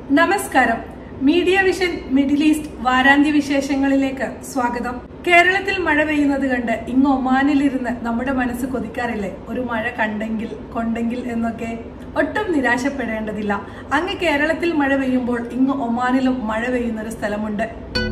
നമസ്കാരം media vision middle east വാരാന്ത്യ വിശേഷങ്ങളിലേക്ക് സ്വാഗതം കേരളത്തിൽ മഴ പെയ്യുന്നത് കണ്ട് ഇങ്ങ് ഒമാനിലിരുന്ന് നമ്മുടെ മനസ്സ് കൊതിക്കാറില്ലേ ഒരു മഴ കണ്ടെങ്കിൽ കൊണ്ടെങ്കിൽ എന്നൊക്കെ ഒട്ടും നിരാശപ്പെടേണ്ടതില്ല അങ്ങ് കേരളത്തിൽ മഴ പെയ്യുമ്പോൾ ഇങ്ങ് ഒമാനിലും മഴ പെയ്യുന്ന ഒരു സ്ഥലമുണ്ട്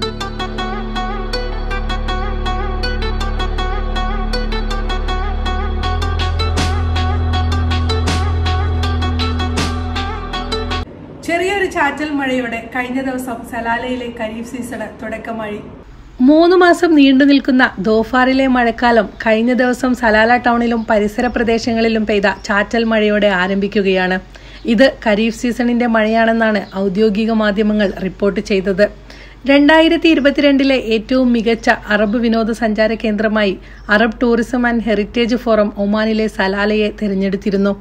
ചെറിയൊരു ചാറ്റൽ മഴയോടെ കഴിഞ്ഞ ദിവസം സലാലയിലെ ഖരീഫ് സീസണ് തുടക്കമായി മൂന്ന് മാസം നീണ്ടു നിൽക്കുന്ന ദോഫാറിലെ മഴക്കാലം കഴിഞ്ഞ ദിവസം സലാല ടൗണിലും പരിസര പ്രദേശങ്ങളിലും പെയ്ത ചാറ്റൽ മഴയോടെ ആരംഭിക്കുകയാണ് ഇത് ഖരീഫ് സീസണിന്റെ മഴയാണെന്നാണ് ഔദ്യോഗിക മാധ്യമങ്ങൾ റിപ്പോർട്ട് ചെയ്തത് രണ്ടായിരത്തി ഇരുപത്തിരണ്ടിലെ ഏറ്റവും മികച്ച അറബ് വിനോദസഞ്ചാര കേന്ദ്രമായി Arab tourism and heritage forum ഒമാനിലെ സലാലയെ തിരഞ്ഞെടുത്തിരുന്നു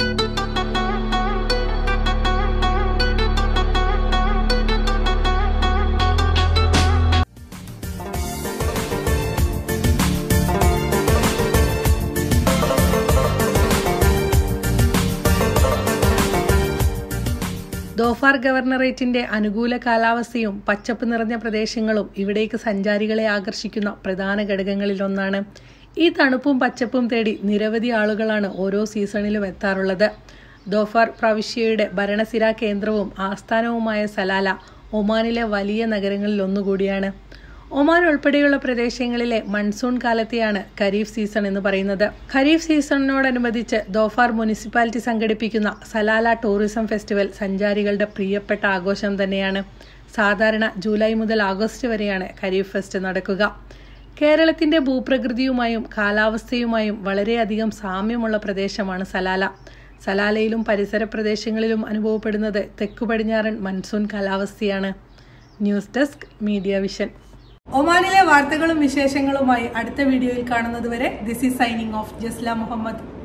ദോഫാർ ഗവർണറേറ്റിന്റെ അനുകൂല കാലാവസ്ഥയും പച്ചപ്പ് നിറഞ്ഞ പ്രദേശങ്ങളും ഇവിടേക്ക് സഞ്ചാരികളെ ആകർഷിക്കുന്ന പ്രധാന ഘടകങ്ങളിലൊന്നാണ് ഈ തണുപ്പും പച്ചപ്പും തേടി നിരവധി ആളുകളാണ് ഓരോ സീസണിലും എത്താറുള്ളത് ദോഫാർ പ്രവിശ്യയുടെ ഭരണസിരാ കേന്ദ്രവും ആസ്ഥാനവുമായ സലാല ഒമാനിലെ വലിയ നഗരങ്ങളിൽ ഒന്നുകൂടിയാണ് ഒമാൻ ഉൾപ്പെടെയുള്ള പ്രദേശങ്ങളിലെ മൺസൂൺ കാലത്തെയാണ് ഖരീഫ് സീസൺ എന്ന് പറയുന്നത് ഖരീഫ് സീസണിനോടനുബന്ധിച്ച് ദോഫാർ മുനിസിപ്പാലിറ്റി സംഘടിപ്പിക്കുന്ന സലാല ടൂറിസം ഫെസ്റ്റിവൽ സഞ്ചാരികളുടെ പ്രിയപ്പെട്ട ആഘോഷം തന്നെയാണ് സാധാരണ ജൂലൈ മുതൽ ആഗസ്റ്റ് വരെയാണ് ഖരീഫ് ഫെസ്റ്റ് നടക്കുക കേരളത്തിന്റെ ഭൂപ്രകൃതിയുമായും കാലാവസ്ഥയുമായും വളരെയധികം സാമ്യമുള്ള പ്രദേശമാണ് സലാല സലാലയിലും പരിസര പ്രദേശങ്ങളിലും അനുഭവപ്പെടുന്നത് തെക്കു പടിഞ്ഞാറൻ മൺസൂൺ കാലാവസ്ഥയാണ് ന്യൂസ് ഡെസ്ക് മീഡിയ വിഷൻ ഒമാനിലെ വാർത്തകളും വിശേഷങ്ങളുമായി അടുത്ത വീഡിയോയിൽ കാണുന്നതുവരെ this is signing off Jasla Muhammad